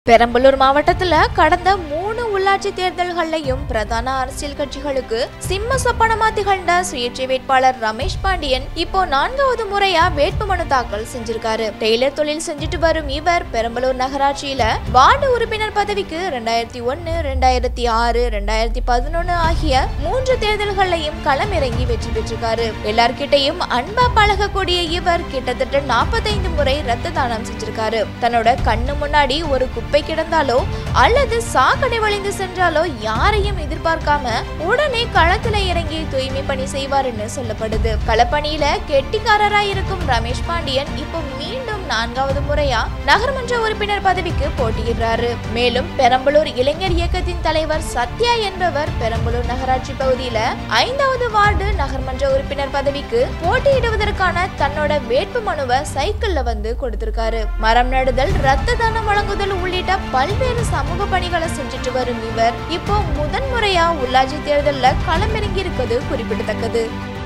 பெரம்பலூர் மாவட்டத்துல கடந்த மூணு உள்ளாட்சி தேர்தல்கள்லையும் பிரதான அரசியல் கட்சிகளுக்கு சிம்ம சொப்பனமா திகழ்ந்த சுயேட்சை வேட்பாளர் ரமேஷ் பாண்டியன் இப்போ நான்காவது முறையா வேட்புமனு தாக்கல் செஞ்சிருக்காரு டெய்லர் தொழில் செஞ்சுட்டு வரும் இவர் பெரம்பலூர் நகராட்சியில வார்டு உறுப்பினர் பதவிக்கு ரெண்டாயிரத்தி ஒன்னு ரெண்டாயிரத்தி ஆறு ரெண்டாயிரத்தி பதினொன்னு ஆகிய மூன்று தேர்தல்கள்லையும் களமிறங்கி வெற்றி பெற்றிருக்காரு எல்லார்கிட்டையும் அன்பா பழகக்கூடிய இவர் கிட்டத்தட்ட நாற்பத்தைந்து முறை ரத்த தானம் செஞ்சிருக்காரு தன்னோட கண்ணு முன்னாடி ஒரு குப்பை கிடந்தாலோ அல்லது சாக்கடை வழிந்து சென்றாலோ யாரையும் எதிர்பார்க்காம உடனே களத்துல இறங்கி தூய்மை பணி செய்வாருன்னு சொல்லப்படுது களப்பணியில கெட்டிக்காரரா இருக்கும் ரமேஷ் பாண்டியன் இப்போ மீண்டும் நான்காவது முறையா நகர்மன்ற உறுப்பினர் பதவிக்கு போட்டியிடுறாரு மேலும் பெரம்பலூர் இளைஞர் இயக்கத்தின் தலைவர் சத்யா என்பவர் பெரம்பலூர் நகராட்சி பகுதியில ஐந்தாவது வார்டு நகர்மன்ற உறுப்பினர் பதவிக்கு போட்டியிடுவதற்கான தன்னோட வேட்பு மனுவை சைக்கிள்ல வந்து கொடுத்திருக்காரு மரம் நடுதல் ரத்த தானம் வழங்குதல் உள்ளிட்ட பல்வேறு சமூக பணிகளை செஞ்சுட்டு வரும் இவர் இப்போ முதன்முறையா உள்ளாட்சி தேர்தல்ல களமிறங்கி இருக்கிறது குறிப்பிடத்தக்கது